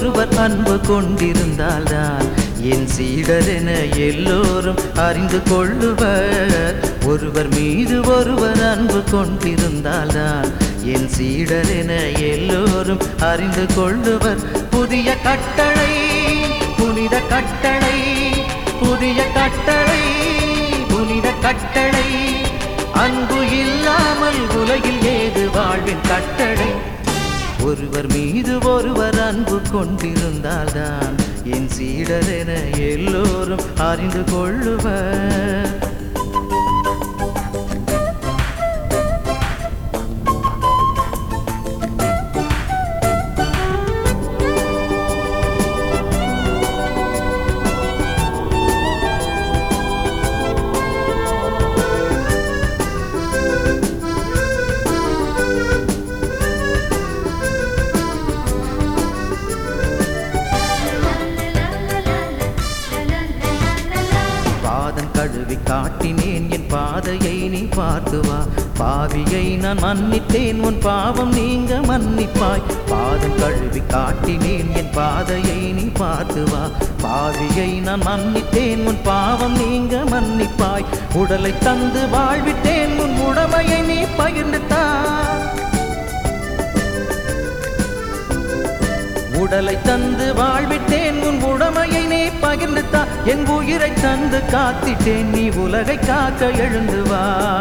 ஒருவர் அன்பு கொண்டிருந்தால்தான் என் சீடர் என எல்லோரும் அறிந்து கொள்ளுவர் ஒருவர் மீது ஒருவர் அன்பு கொண்டிருந்தால்தான் என் சீடர் என எல்லோரும் அறிந்து கொள்ளுவர் புதிய கட்டளை புனித கட்டளை புதிய கட்டளை புனித கட்டளை அன்பு இல்லாமல் உலகில் ஏது வாழ்வின் கட்டளை ஒருவர் மீது ஒருவர் அன்பு கொண்டிருந்தால்தான் என் சீடர் என எல்லோரும் அறிந்து கொள்ளுவர் பாதம் கழுவி காட்டினேன் என் பாதையை நீ பார்த்து வா பாவியை நான் மன்னித்தேன் உன் பாவம் நீங்க மன்னிப்பாய் பாதம் கழுவி காட்டினேன் என் பாதையை நீ பார்த்து வா பாவியை நான் மன்னித்தேன் உன் பாவம் நீங்க மன்னிப்பாய் உடலை தந்து வாழ்விட்டேன் உன் உடமையை நீ பகிர்ந்து தா உடலை தந்து வாழ்விட்டேன் உன் உடமையை நீ பகிர்ந்து தா என் உயிரை தந்து காத்திட்டேன் நீ உலகை காக்க எழுந்து வா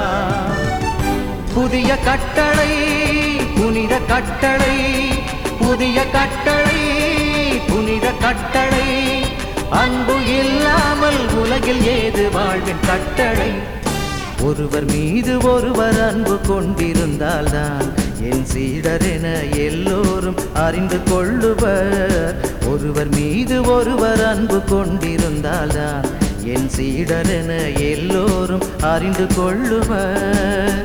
புதிய கட்டளை புனித கட்டளை புதிய கட்டளை புனித கட்டளை அன்பு இல்லாமல் உலகில் ஏது வாழ்வின் கட்டளை ஒருவர் மீது ஒருவர் அன்பு கொண்டிருந்தால்தான் என் சீடர் என எல்லோரும் அறிந்து கொள்ளுவர் ஒருவர் மீது ஒருவர் அன்பு கொண்டிருந்தால்தான் என் சீடர் என எல்லோரும் அறிந்து கொள்ளுவர்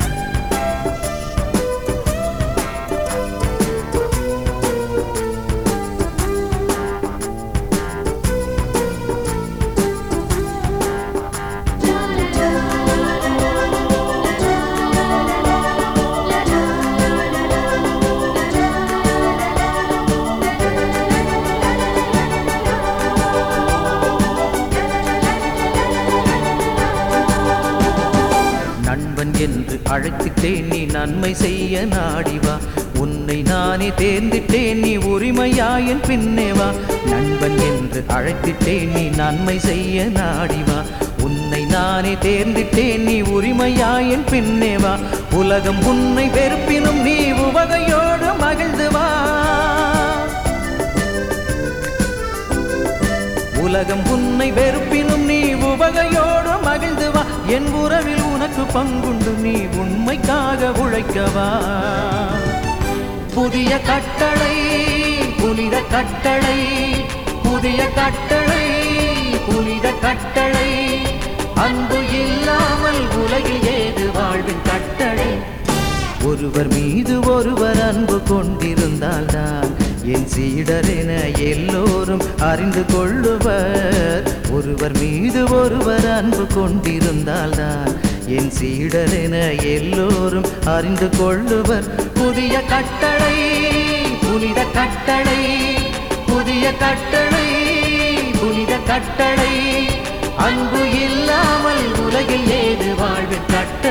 நண்பன் என்று அழைத்துட்டேன் நீ நன்மை செய்ய நாடிவா உன்னை நானே தேர்ந்திட்டேன் நீ உரிமையாயன் பின்னே வா நண்பன் என்று அழைத்திட்டேன் நீ நன்மை செய்ய நாடிவா உன்னை நானே தேர்ந்திட்டேன் நீ உரிமையாயன் பின்னே வா உலகம் உன்னை வெறுப்பினும் நீ உவகையோடு மகிழ்ந்து வா உலகம் உன்னை வெறுப்பினும் நீ உவகையோடு மகிழ்ந்து வா என் உறவில் உனக்கு பங்குண்டு நீ உண்மைக்காக உழைக்கவா புதிய கட்டளை புனித கட்டளை புதிய கட்டளை புனித கட்டளை அன்பு இல்லாமல் உலகில் ஏது வாழ்வின் கட்டளை ஒருவர் மீது ஒருவர் அன்பு கொண்டிருந்தால்தான் என் சீடர் என எல்லோரும் அறிந்து கொள்ளுவர் ஒருவர் மீது ஒருவர் அன்பு கொண்டிருந்தால்தான் என் சீடர் என எல்லோரும் அறிந்து கொள்ளுவர் புதிய கட்டளை புனித கட்டளை புதிய கட்டளை புனித கட்டளை அன்பு இல்லாமல் உலகில் ஏது வாழ்வின் கட்டளை